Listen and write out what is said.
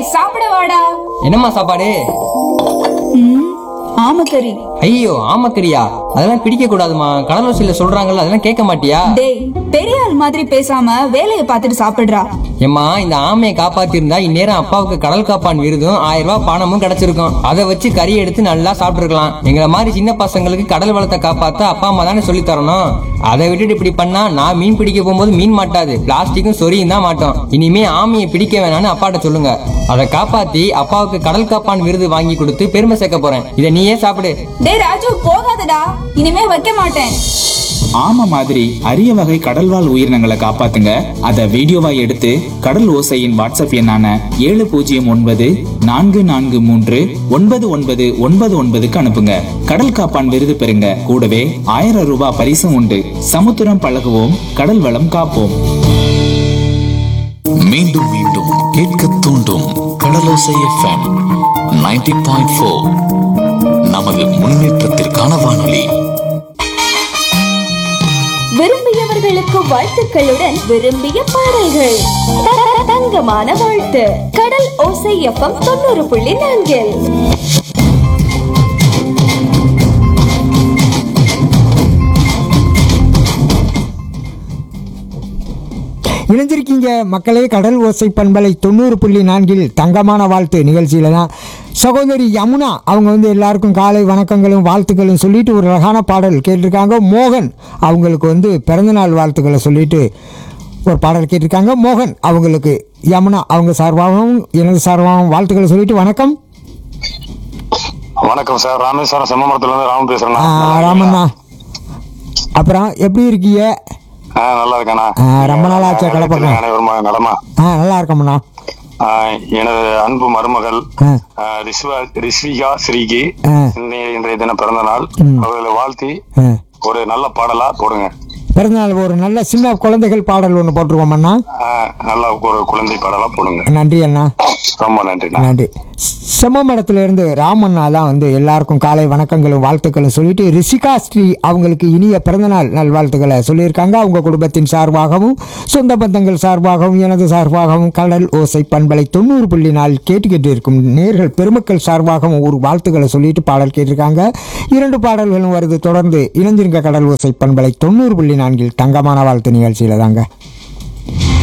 சாப்பிட வாடா என்னம்மா சாப்பாடு ம் ஆமக்கறி ஐயோ ஆமக்கரியா அதெல்லாம் பிடிக்க கூடாதுமா கடலூசியில சொல்றாங்கல்ல அதெல்லாம் கேட்க மாட்டியா டேய் பெரிய ஆள் மாதிரி பேசாம வேலையை பார்த்துட்டு சாப்பிடுறா ஏம்மா இந்த ஆமையை காப்பாத்திருந்தா இந்நேரம் அப்பாவுக்கு கடல் காப்பான் விருதும் ஆயிரம் ரூபாய் பணமும் கிடைச்சிருக்கும் அதை வச்சு கறி எடுத்து நல்லா சாப்பிட்டுருக்கலாம் எங்களை மாதிரி சின்ன பசங்களுக்கு கடல் வளத்தை காப்பாத்த அப்பா அம்மா தானே சொல்லி தரணும் அதை விட்டுட்டு இப்படி பண்ணா நான் மீன் பிடிக்க போகும்போது மீன் மாட்டாது பிளாஸ்டிக்கும் சொரியும் தான் மாட்டோம் இனிமே ஆமையை பிடிக்க வேணாம்னு அப்பாட்ட சொல்லுங்க அதை காப்பாத்தி அப்பாவுக்கு கடல் காப்பான் விருது வாங்கி கொடுத்து பெருமை சேர்க்க போறேன் இதை நீயே சாப்பிடு டேய் ராஜு போகாதடா இனிமே வைக்க மாட்டேன் ஆமை மாதிரி அரிய வகை கடல்வாழ் உயிரினங்களை காப்பாத்துங்க அத வீடியோவா எடுத்து கடல் ஓசையின் வாட்ஸ்அப் எண்ணான ஏழு பூஜ்ஜியம் ஒன்பது நான்கு நான்கு மூன்று ஒன்பது ஒன்பது ஒன்பது ஒன்பதுக்கு அனுப்புங்க கடல் காப்பான் விருது பெறுங்க கூடவே ஆயிரம் ரூபாய் பரிசும் உண்டு சமுத்திரம் பழகுவோம் கடல் வளம் காப்போம் மீண்டும் மீண்டும் கேட்க தூண்டும் கடலோசை எஃப்எம் 90.4 பாயிண்ட் ஃபோர் நமது முன்னேற்றத்திற்கான வானொலி விரும்பியவர்களுக்கு வாழ்த்துக்களுடன் விரும்பிய பாடல்கள் த- தங்கமான வாழ்த்து கடல் ஓசை எஃப்எம் தொண்ணூறு புள்ளி நான்கில் இணைஞ்சிருக்கீங்க மக்களே கடல் ஓசை பண்பலை தொண்ணூறு புள்ளி நான்கில் தங்கமான வாழ்த்து நிகழ்ச்சியில தான் சகோதரி யமுனா அவங்க வந்து எல்லாருக்கும் காலை வணக்கங்களும் வாழ்த்துக்களும் சொல்லிட்டு ஒரு அழகான பாடல் கேட்டிருக்காங்க மோகன் அவங்களுக்கு வந்து பிறந்தநாள் வாழ்த்துக்களை சொல்லிட்டு ஒரு பாடல் கேட்டிருக்காங்க மோகன் அவங்களுக்கு யமுனா அவங்க சார்பாகவும் எனது சார்பாகவும் வாழ்த்துக்களை சொல்லிட்டு வணக்கம் வணக்கம் சார் ராமேஸ்வரம் செம்மமரத்துல இருந்து ராமன் பேசுறேன் ஆ, ராமண்ணா அப்புறம் எப்படி இருக்கீங்க நல்லா இருக்கேண்ணா ஆ, ரொம்ப நாள் ஆச்சா கலப்பக்கம். அனைவரும் நலமா ஆ நல்லா இருக்கோம்ண்ணா ஆ, எனது அன்பு மருமகள் ஆ. ஆ, ரிஸ்வா ரிஸ்விகா ஸ்ரீகி ஆ. இன்னைய இன்றைய தினம் பிறந்த நாள் அவர்களை வாழ்த்தி ஆ ஒரு நல்ல பாடலா போடுங்க பிறந்தநாள் ஒரு நல்ல சின்ன குழந்தைகள் பாடல் ஒன்று போட்டுருவோம் அண்ணா ஆ, நல்ல ஒரு குழந்தை பாடலா போடுங்க நன்றி அண்ணா ரொம்ப நன்றிண்ணா நன்றி செம்மமடத்திலிருந்து ராமண்ணா தான் வந்து எல்லாருக்கும் காலை வணக்கங்களும் வாழ்த்துக்களும் சொல்லிட்டு ரிஷிகா ஸ்ரீ அவங்களுக்கு இனிய பிறந்தநாள் நல்வாழ்த்துக்களை சொல்லியிருக்காங்க அவங்க குடும்பத்தின் சார்பாகவும் சொந்த பந்தங்கள் சார்பாகவும் எனது சார்பாகவும் கடல் ஓசை பண்பலை தொண்ணூறு புள்ளி நாள் கேட்டுக்கிட்டு இருக்கும் நேர்கள் பெருமக்கள் சார்பாகவும் ஒரு வாழ்த்துக்களை சொல்லிட்டு பாடல் கேட்டிருக்காங்க இரண்டு பாடல்களும் வருது தொடர்ந்து இணைஞ்சிருங்க கடல் ஓசை பண்பலை தொண்ணூறு புள்ளி நான்கில் தங்கமான வாழ்த்து நிகழ்ச்சியில தாங்க